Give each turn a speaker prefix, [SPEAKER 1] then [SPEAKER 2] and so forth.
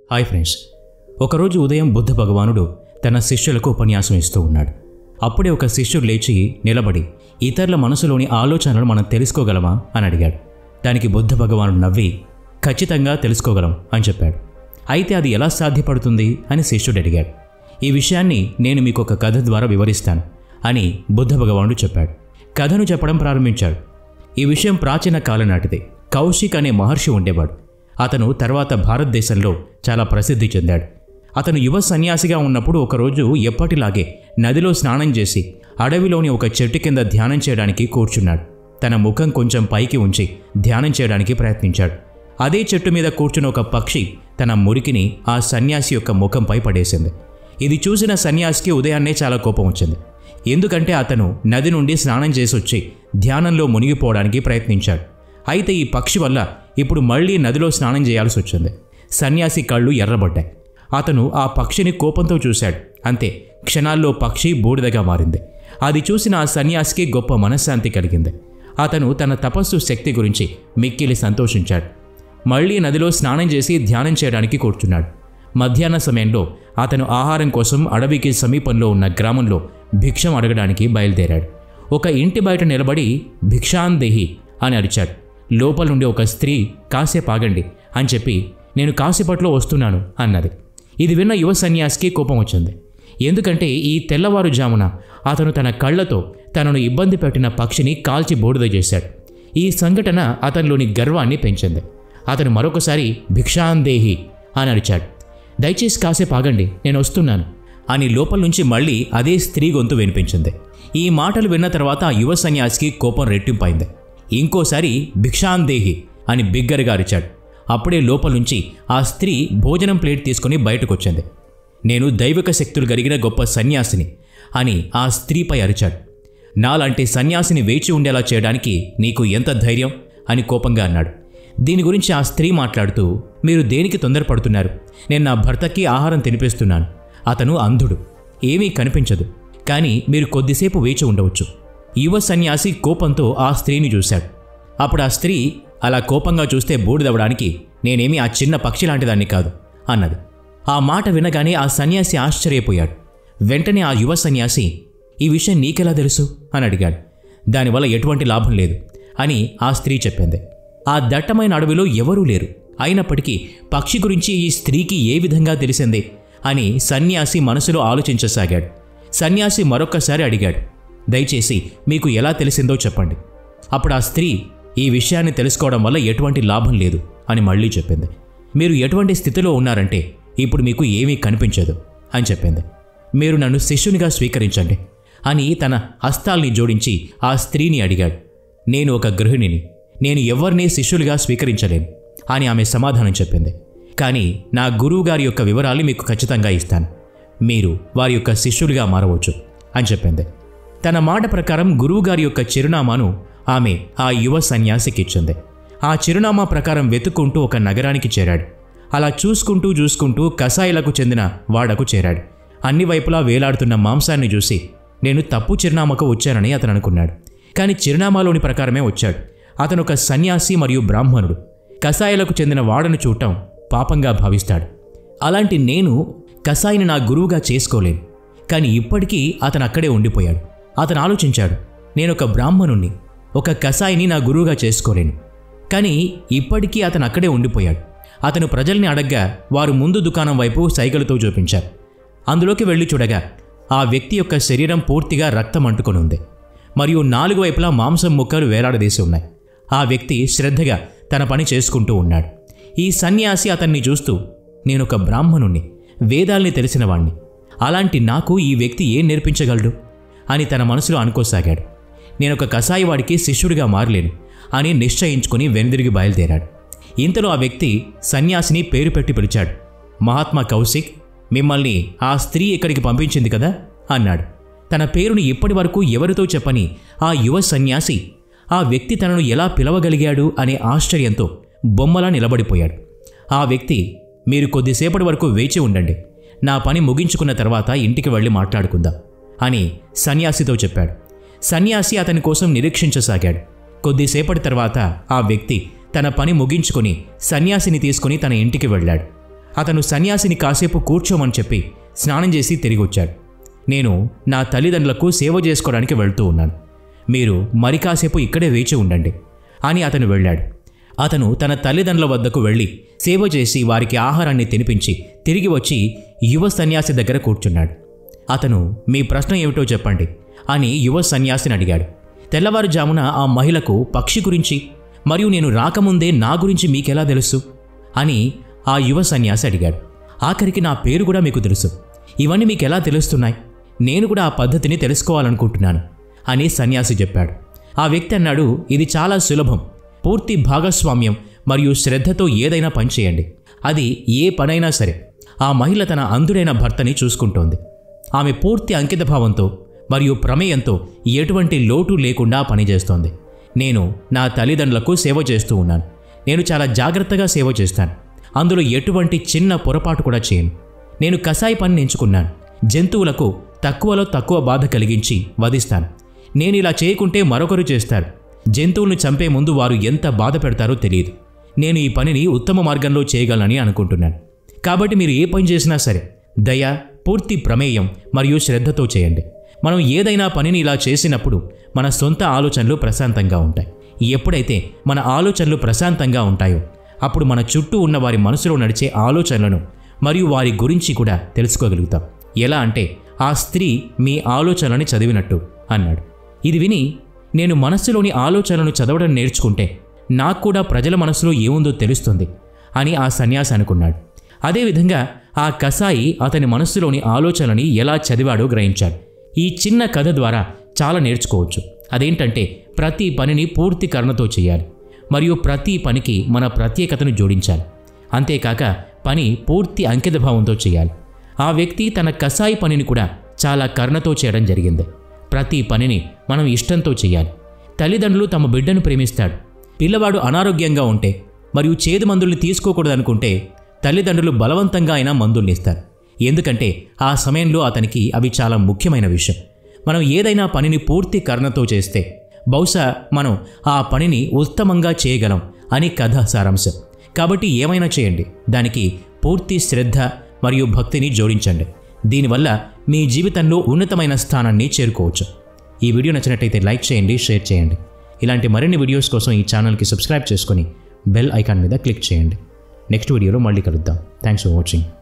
[SPEAKER 1] hi friends ఒకరోజు ఉదయం బుద్ధ భగవానుడు తన శిష్యులకు ఉపన్యాసం ఇస్తూ ఉన్నాడు అప్పుడే ఒక శిష్యుడు లేచి నిలబడి ఇతరుల మనసులోని ఆలోచనలు మనం తెలుసుకోగలమా అని అడిగాడు దానికి బుద్ధ భగవానుడు నవ్వి ఖచ్చితంగా తెలుసుకోగలం అని చెప్పాడు అయితే అది ఎలా సాధ్యపడుతుంది అని శిష్యుడు అడిగాడు ఈ విషయాన్ని నేను మీకు ఒక కథ ద్వారా వివరిస్తాను అని బుద్ధ భగవానుడు చెప్పాడు కథను చెప్పడం ప్రారంభించాడు ఈ విషయం ప్రాచీన కాలం నాటిది కౌశిక్ అనే మహర్షి ఉండేవాడు అతను తర్వాత భారతదేశంలో చాలా ప్రసిద్ధి చెందాడు అతను యువ సన్యాసిగా ఉన్నప్పుడు ఒకరోజు ఎప్పటిలాగే నదిలో స్నానం చేసి అడవిలోని ఒక చెట్టు కింద ధ్యానం చేయడానికి కూర్చున్నాడు తన ముఖం కొంచెం పైకి ఉంచి ధ్యానం చేయడానికి ప్రయత్నించాడు అదే చెట్టు మీద కూర్చున్న ఒక పక్షి తన మురికిని ఆ సన్యాసి యొక్క ముఖంపై పడేసింది ఇది చూసిన సన్యాసికి ఉదయాన్నే చాలా కోపం వచ్చింది ఎందుకంటే అతను నది నుండి స్నానం చేసి వచ్చి ధ్యానంలో మునిగిపోవడానికి ప్రయత్నించాడు అయితే ఈ పక్షి వల్ల ఇప్పుడు మళ్ళీ నదిలో స్నానం చేయాల్సి వచ్చింది సన్యాసి కళ్ళు ఎర్రబడ్డాయి అతను ఆ పక్షిని కోపంతో చూశాడు అంతే క్షణాల్లో పక్షి బూడిదగా మారింది అది చూసిన ఆ సన్యాసికి గొప్ప మనశ్శాంతి కలిగింది అతను తన తపస్సు శక్తి గురించి మిక్కిలి సంతోషించాడు మళ్ళీ నదిలో స్నానం చేసి ధ్యానం చేయడానికి కూర్చున్నాడు మధ్యాహ్న సమయంలో అతను ఆహారం కోసం అడవికి సమీపంలో ఉన్న గ్రామంలో భిక్షం అడగడానికి బయలుదేరాడు ఒక ఇంటి బయట నిలబడి భిక్షాందేహి అని అరిచాడు లోపల నుండి ఒక స్త్రీ కాసేపు ఆగండి అని చెప్పి నేను కాసేపట్లో వస్తున్నాను అన్నది ఇది విన్న యువ సన్యాసికి కోపం వచ్చింది ఎందుకంటే ఈ తెల్లవారుజామున అతను తన కళ్ళతో తనను ఇబ్బంది పెట్టిన పక్షిని కాల్చి బూడిద చేశాడు ఈ సంఘటన అతనిలోని గర్వాన్ని పెంచింది అతను మరొకసారి భిక్షాందేహి అని అరిచాడు దయచేసి కాసేపు ఆగండి నేను వస్తున్నాను అని లోపల నుంచి మళ్ళీ అదే స్త్రీ గొంతు వినిపించింది ఈ మాటలు విన్న తర్వాత ఆ యువ సన్యాసికి కోపం రెట్టింపైంది ఇంకోసారి భిక్షాందేహి అని బిగ్గరగా అరిచాడు అప్పుడే లోపల నుంచి ఆ స్త్రీ భోజనం ప్లేట్ తీసుకుని బయటకొచ్చింది నేను దైవిక శక్తులు కలిగిన గొప్ప సన్యాసిని అని ఆ స్త్రీపై అరిచాడు నాలాంటి సన్యాసిని వేచి ఉండేలా చేయడానికి నీకు ఎంత ధైర్యం అని కోపంగా అన్నాడు దీని గురించి ఆ స్త్రీ మాట్లాడుతూ మీరు దేనికి తొందరపడుతున్నారు నేను నా భర్తకి ఆహారం తినిపిస్తున్నాను అతను అంధుడు ఏమీ కనిపించదు కానీ మీరు కొద్దిసేపు వేచి ఉండవచ్చు యువ సన్యాసి కోపంతో ఆ స్త్రీని చూశాడు అప్పుడు ఆ స్త్రీ అలా కోపంగా చూస్తే బూడిదవ్వడానికి నేనేమీ ఆ చిన్న పక్షి లాంటిదాన్ని కాదు అన్నది ఆ మాట వినగానే ఆ సన్యాసి ఆశ్చర్యపోయాడు వెంటనే ఆ యువ సన్యాసి ఈ విషయం నీకెలా తెలుసు అని అడిగాడు దానివల్ల ఎటువంటి లాభం లేదు అని ఆ స్త్రీ చెప్పింది ఆ దట్టమైన అడవిలో ఎవరూ లేరు అయినప్పటికీ పక్షి గురించి ఈ స్త్రీకి ఏ విధంగా తెలిసింది అని సన్యాసి మనసులో ఆలోచించసాగాడు సన్యాసి మరొక్కసారి అడిగాడు దయచేసి మీకు ఎలా తెలిసిందో చెప్పండి అప్పుడు ఆ స్త్రీ ఈ విషయాన్ని తెలుసుకోవడం వల్ల ఎటువంటి లాభం లేదు అని మళ్ళీ చెప్పింది మీరు ఎటువంటి స్థితిలో ఉన్నారంటే ఇప్పుడు మీకు ఏమీ కనిపించదు అని చెప్పింది మీరు నన్ను శిష్యునిగా స్వీకరించండి అని తన హస్తాల్ని జోడించి ఆ స్త్రీని అడిగాడు నేను ఒక గృహిణిని నేను ఎవరినీ శిష్యులుగా స్వీకరించలేను అని ఆమె సమాధానం చెప్పింది కానీ నా గురువుగారి యొక్క వివరాలు మీకు ఖచ్చితంగా ఇస్తాను మీరు వారి యొక్క శిష్యులుగా మారవచ్చు అని చెప్పింది తన మాట ప్రకారం గురువుగారి యొక్క చిరునామాను ఆమె ఆ యువ సన్యాసికి ఇచ్చింది ఆ చిరునామా ప్రకారం వెతుక్కుంటూ ఒక నగరానికి చేరాడు అలా చూసుకుంటూ చూసుకుంటూ కసాయిలకు చెందిన వాడకు చేరాడు అన్ని వైపులా వేలాడుతున్న మాంసాన్ని చూసి నేను తప్పు చిరునామాకు వచ్చానని అతను అనుకున్నాడు కానీ చిరునామాలోని ప్రకారమే వచ్చాడు అతను ఒక సన్యాసి మరియు బ్రాహ్మణుడు కసాయిలకు చెందిన వాడను చూడటం పాపంగా భావిస్తాడు అలాంటి నేను కసాయిని నా గురువుగా చేసుకోలేను కానీ ఇప్పటికీ అతను అక్కడే ఉండిపోయాడు అతను ఆలోచించాడు నేను ఒక బ్రాహ్మణుణ్ణి ఒక కసాయిని నా గురువుగా చేసుకోలేను కానీ ఇప్పటికీ అతను అక్కడే ఉండిపోయాడు అతను ప్రజల్ని అడగ్గా వారు ముందు దుకాణం వైపు సైకిల్తో చూపించారు అందులోకి వెళ్ళి చూడగా ఆ వ్యక్తి యొక్క శరీరం పూర్తిగా రక్తం అంటుకొని ఉంది మరియు నాలుగు వైపులా మాంసం ముక్కలు వేలాడదీసి ఉన్నాయి ఆ వ్యక్తి శ్రద్ధగా తన పని చేసుకుంటూ ఉన్నాడు ఈ సన్యాసి అతన్ని చూస్తూ నేనొక బ్రాహ్మణుణ్ణి వేదాల్ని తెలిసినవాణ్ణి అలాంటి నాకు ఈ వ్యక్తి ఏం నేర్పించగలడు అని తన మనసులో అనుకోసాగాడు నేనొక కసాయివాడికి శిష్యుడిగా మారలేను అని నిశ్చయించుకుని వెనుదిరిగి బయలుదేరాడు ఇంతలో ఆ వ్యక్తి సన్యాసిని పేరు పెట్టి పిలిచాడు మహాత్మా కౌశిక్ మిమ్మల్ని ఆ స్త్రీ ఇక్కడికి పంపించింది కదా అన్నాడు తన పేరుని ఇప్పటి వరకు ఎవరితో చెప్పని ఆ యువ సన్యాసి ఆ వ్యక్తి తనను ఎలా పిలవగలిగాడు అనే ఆశ్చర్యంతో బొమ్మలా నిలబడిపోయాడు ఆ వ్యక్తి మీరు కొద్దిసేపటి వరకు వేచి ఉండండి నా పని ముగించుకున్న తర్వాత ఇంటికి వెళ్ళి మాట్లాడుకుందాం అని సన్యాసితో చెప్పాడు సన్యాసి అతని కోసం నిరీక్షించసాగాడు కొద్దిసేపటి తర్వాత ఆ వ్యక్తి తన పని ముగించుకొని సన్యాసిని తీసుకుని తన ఇంటికి వెళ్ళాడు అతను సన్యాసిని కాసేపు కూర్చోమని చెప్పి స్నానం చేసి తిరిగి వచ్చాడు నేను నా తల్లిదండ్రులకు సేవ చేసుకోవడానికి వెళ్తూ ఉన్నాను మీరు మరి కాసేపు ఇక్కడే వేచి ఉండండి అని అతను వెళ్ళాడు అతను తన తల్లిదండ్రుల వద్దకు వెళ్ళి సేవ చేసి వారికి ఆహారాన్ని తినిపించి తిరిగి వచ్చి యువ సన్యాసి దగ్గర కూర్చున్నాడు అతను మీ ప్రశ్న ఏమిటో చెప్పండి అని యువ సన్యాసిని అడిగాడు తెల్లవారుజామున ఆ మహిళకు పక్షి గురించి మరియు నేను రాకముందే నా గురించి మీకెలా తెలుసు అని ఆ యువ సన్యాసి అడిగాడు ఆఖరికి నా పేరు కూడా మీకు తెలుసు ఇవన్నీ మీకు ఎలా తెలుస్తున్నాయి నేను కూడా ఆ పద్ధతిని తెలుసుకోవాలనుకుంటున్నాను అని సన్యాసి చెప్పాడు ఆ వ్యక్తి అన్నాడు ఇది చాలా సులభం పూర్తి భాగస్వామ్యం మరియు శ్రద్ధతో ఏదైనా పని చేయండి అది ఏ పనైనా సరే ఆ మహిళ తన అంధుడైన భర్తని చూసుకుంటోంది ఆమె పూర్తి అంకితభావంతో మరియు ప్రమేయంతో ఎటువంటి లోటు లేకుండా పనిచేస్తోంది నేను నా తల్లిదండ్రులకు సేవ చేస్తూ ఉన్నాను నేను చాలా జాగ్రత్తగా సేవ చేస్తాను అందులో ఎటువంటి చిన్న పొరపాటు కూడా చేయను నేను కసాయి పని ఎంచుకున్నాను జంతువులకు తక్కువలో తక్కువ బాధ కలిగించి వధిస్తాను నేను ఇలా చేయకుంటే మరొకరు చేస్తారు జంతువులను చంపే ముందు వారు ఎంత బాధ పెడతారో తెలియదు నేను ఈ పనిని ఉత్తమ మార్గంలో చేయగలనని అనుకుంటున్నాను కాబట్టి మీరు ఏ పని చేసినా సరే దయ పూర్తి ప్రమేయం మరియు శ్రద్ధతో చేయండి మనం ఏదైనా పనిని ఇలా చేసినప్పుడు మన సొంత ఆలోచనలు ప్రశాంతంగా ఉంటాయి ఎప్పుడైతే మన ఆలోచనలు ప్రశాంతంగా ఉంటాయో అప్పుడు మన చుట్టూ ఉన్న వారి మనసులో నడిచే ఆలోచనలను మరియు వారి గురించి కూడా తెలుసుకోగలుగుతాం ఎలా అంటే ఆ స్త్రీ మీ ఆలోచనలని చదివినట్టు అన్నాడు ఇది విని నేను మనస్సులోని ఆలోచనలను చదవడం నేర్చుకుంటే నాకు కూడా ప్రజల మనసులో ఏముందో తెలుస్తుంది అని ఆ సన్యాసి అనుకున్నాడు అదేవిధంగా ఆ కసాయి అతని మనస్సులోని ఆలోచనని ఎలా చదివాడో గ్రహించాడు ఈ చిన్న కథ ద్వారా చాలా నేర్చుకోవచ్చు అదేంటంటే ప్రతి పనిని పూర్తి కరుణతో చేయాలి మరియు ప్రతి పనికి మన ప్రత్యేకతను జోడించాలి అంతేకాక పని పూర్తి అంకితభావంతో చేయాలి ఆ వ్యక్తి తన కసాయి పనిని కూడా చాలా కరుణతో చేయడం జరిగింది ప్రతి పనిని మనం ఇష్టంతో చేయాలి తల్లిదండ్రులు తమ బిడ్డను ప్రేమిస్తాడు పిల్లవాడు అనారోగ్యంగా ఉంటే మరియు చేదు మందుల్ని తీసుకోకూడదనుకుంటే తల్లిదండ్రులు బలవంతంగా అయినా మందుల్ని ఇస్తారు ఎందుకంటే ఆ సమయంలో అతనికి అవి చాలా ముఖ్యమైన విషయం మనం ఏదైనా పనిని పూర్తి కరుణతో చేస్తే బహుశా మనం ఆ పనిని ఉత్తమంగా చేయగలం అని కథ సారాంశం కాబట్టి ఏమైనా చేయండి దానికి పూర్తి శ్రద్ధ మరియు భక్తిని జోడించండి దీనివల్ల మీ జీవితంలో ఉన్నతమైన స్థానాన్ని చేరుకోవచ్చు ఈ వీడియో నచ్చినట్టయితే లైక్ చేయండి షేర్ చేయండి ఇలాంటి మరిన్ని వీడియోస్ కోసం ఈ ఛానల్కి సబ్స్క్రైబ్ చేసుకొని బెల్ ఐకాన్ మీద క్లిక్ చేయండి నెక్స్ట్ వీడియోలో మళ్ళీ కలుద్దాం థ్యాంక్స్ ఫర్ వాచింగ్